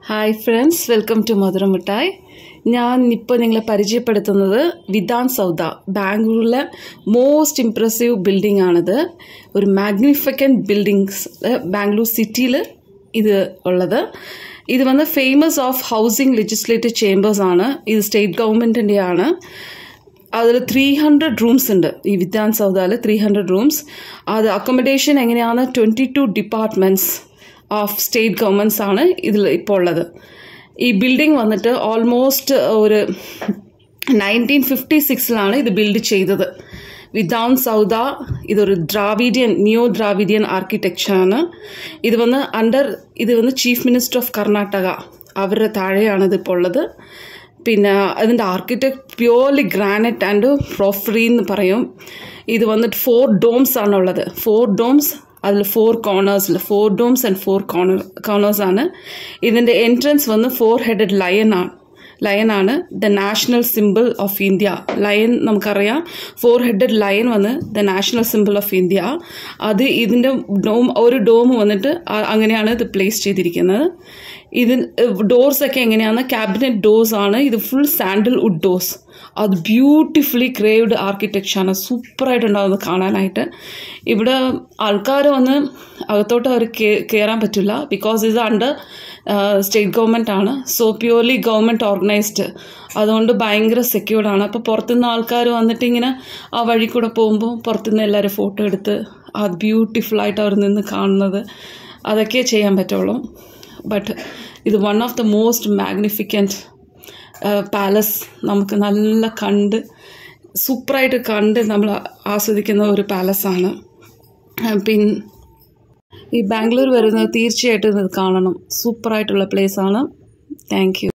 hi friends welcome to Madhuramittayi ഞാൻ ഇപ്പോൾ നിങ്ങളെ പരിചയപ്പെടുത്തുന്നത് വിധാൻ സൗദ ബാംഗ്ലൂരിലെ മോസ്റ്റ് ഇംപ്രസീവ് ബിൽഡിംഗ് ആണിത് ഒരു മാഗ്നിഫിക്കൻറ്റ് ബിൽഡിങ്സ് ബാംഗ്ലൂർ സിറ്റിയിൽ ഇത് ഉള്ളത് ഇത് വന്ന് famous of housing legislative chambers ആണ് ഇത് സ്റ്റേറ്റ് ഗവൺമെൻറ്റിൻ്റെ ആണ് അതിൽ ത്രീ ഹൺഡ്രഡ് റൂംസ് ഉണ്ട് ഈ വിധാൻ സൗദയിൽ ത്രീ ഹൺഡ്രഡ് റൂംസ് അത് അക്കോമഡേഷൻ എങ്ങനെയാണ് twenty two departments of state governments ആണ് ഇതിൽ ഇപ്പോൾ ഉള്ളത് ഈ ബിൽഡിംഗ് വന്നിട്ട് ഓൾമോസ്റ്റ് ഒരു നയൻറ്റീൻ ഫിഫ്റ്റി സിക്സിലാണ് ഇത് ബിൽഡ് ചെയ്തത് വിധാൻ സൗദ ഇതൊരു ദ്രാവിഡിയൻ നിയോ ദ്രാവിഡിയൻ ആർക്കിടെക്ചറാണ് ഇത് വന്ന് അണ്ടർ ഇത് വന്ന് ചീഫ് മിനിസ്റ്റർ ഓഫ് കർണാടക അവരുടെ താഴെയാണ് ഇതിപ്പോൾ ഉള്ളത് പിന്നെ അതിൻ്റെ architect purely granite and porphyry എന്ന് പറയും ഇത് വന്നിട്ട് ഫോർ ഡോംസ് ആണുള്ളത് ഫോർ ഡോംസ് അതിൽ ഫോർ കോർണേഴ്സിൽ four domes and four corner corners ആണ് ഇതിൻ്റെ എൻട്രൻസ് വന്ന് ഫോർ ഹെഡഡ് ലയൺ ആണ് ലയൻ ആണ് the national symbol of India lion നമുക്കറിയാം ഫോർ ഹെഡഡ് ലയൻ വന്ന് the national symbol of India അത് ഇതിൻ്റെ ഡോം ഒരു ഡോം വന്നിട്ട് അങ്ങനെയാണ് ഇത് പ്ലേസ് ചെയ്തിരിക്കുന്നത് ഇത് ഡോർസ് ഒക്കെ എങ്ങനെയാണ് ക്യാബിനറ്റ് ഡോർസ് ആണ് ഇത് ഫുൾ സാൻഡിൽ വുഡ് ഡോർസ് അത് ബ്യൂട്ടിഫുള്ളി ക്രേവ്ഡ് ആർക്കിടെക്ചറാണ് സൂപ്പറായിട്ടുണ്ടാവും അത് കാണാനായിട്ട് ഇവിടെ ആൾക്കാർ വന്ന് അകത്തോട്ട് അവർ കയറാൻ പറ്റില്ല ബിക്കോസ് ഇത് അണ്ടർ സ്റ്റേറ്റ് ഗവൺമെൻറ് ആണ് സോ പ്യൂർലി ഗവൺമെൻറ് ഓർഗനൈസ്ഡ് അതുകൊണ്ട് ഭയങ്കര സെക്യൂർഡ് ആണ് അപ്പോൾ പുറത്തുനിന്ന് ആൾക്കാർ വന്നിട്ട് ഇങ്ങനെ ആ വഴി കൂടെ പോകുമ്പോൾ പുറത്തുനിന്ന് എല്ലാവരും ഫോട്ടോ എടുത്ത് അത് ബ്യൂട്ടിഫുൾ ആയിട്ട് അവർ നിന്ന് കാണുന്നത് അതൊക്കെ ചെയ്യാൻ പറ്റുള്ളൂ ബട്ട് ഇത് one of the most magnificent palace നമുക്ക് നല്ല കണ്ട് സൂപ്പറായിട്ട് കണ്ട് നമ്മൾ ആസ്വദിക്കുന്ന ഒരു പാലസാണ് പിന്നെ ഈ ബാംഗ്ലൂർ വരുന്നത് തീർച്ചയായിട്ടും ഇത് കാണണം സൂപ്പറായിട്ടുള്ള പ്ലേസാണ് താങ്ക് യു